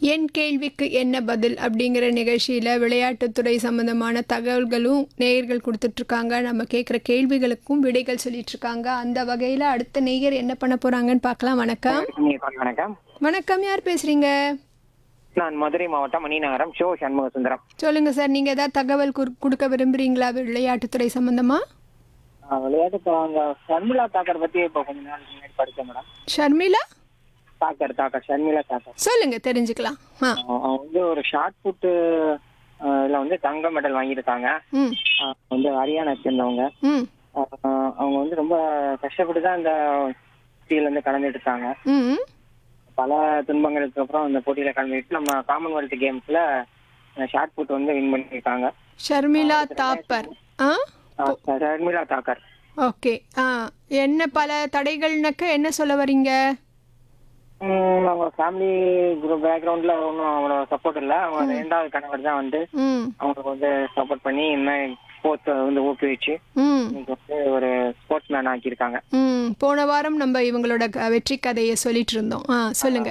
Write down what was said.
என் கேள்விக்கு என்ன பதில் அப்படிங்கிற நிகழ்ச்சியில் விளையாட்டுத்துறை சம்பந்தமான தகவல்களும் நேயர்கள் கொடுத்துட்ருக்காங்க நம்ம கேட்குற கேள்விகளுக்கும் விடைகள் சொல்லிட்டு இருக்காங்க அந்த வகையில் அடுத்த நேயர் என்ன பண்ண போகிறாங்கன்னு பார்க்கலாம் வணக்கம் வணக்கம் வணக்கம் யார் பேசுகிறீங்க நான் மதுரை மாவட்டம் மணிநகரம் ஷோ சண்முக சுந்தரம் சொல்லுங்கள் சார் நீங்கள் ஏதாவது தகவல் குறு- கொடுக்க விரும்புகிறீங்களா விளையாட்டுத்துறை சம்மந்தமாக ஆஹ் விளையாட்டு இப்போ அந்த ஷர்மிளா தாக்கர் பத்தி இப்போ கொஞ்ச நாள் முன்னாடி படித்தேன் மேடம் ஷர்மிளா தாக்கர் தாக்கர் ஷர்மிளா தாக்கர் சொல்லுங்கள் தெரிஞ்சுக்கலாம் ஆ ஆஹ் அவங்க வந்து ஒரு ஷார்ட் புட்டு இதுல வந்து தங்க மெடல் வாங்கியிருக்காங்க ம் ஆஹ் வந்து ஹரியானா சேர்ந்தவங்க ம் ஆஹ் அவங்க வந்து ரொம்ப கஷ்டப்பட்டு தான் இந்த போட்டியில இருந்து கலந்துட்டு இருக்காங்க ம் பல துன்பங்களுக்கு அப்புறம் இந்த போட்டியில கலந்துட்டு நம்ம காமன்வெல்த் கேம்ஸ்ல ஷார்ட் புட் வந்து வின் பண்ணியிருக்காங்க ஷர்மிளா தாப்பர் ஆ ஆஹ் ஷர்மிளா தாக்கர் ஓகே ஆ என்ன பல தடைகள்னாக்க என்ன சொல்ல வரீங்க ம், அவங்க ஃபேமிலி குரூப் பேக்ரவுண்ட்ல ஒன்றும் அவ்வளோ சப்போர்ட் இல்லை அவங்க ரெண்டாவது கணவர் தான் வந்து ம் அவங்களுக்கு வந்து சப்போர்ட் பண்ணி இன்னும் ஸ்போர்ட்ஸ் வந்து ஊக்குவிச்சு ம் இன்னைக்கு வந்து ஒரு ஸ்போர்ட்ஸ் மேன் ஆக்கியிருக்காங்க ம் போன வாரம் நம்ம இவங்களோட க- வெற்றி கதையை சொல்லிட்டு இருந்தோம் ஆ சொல்லுங்க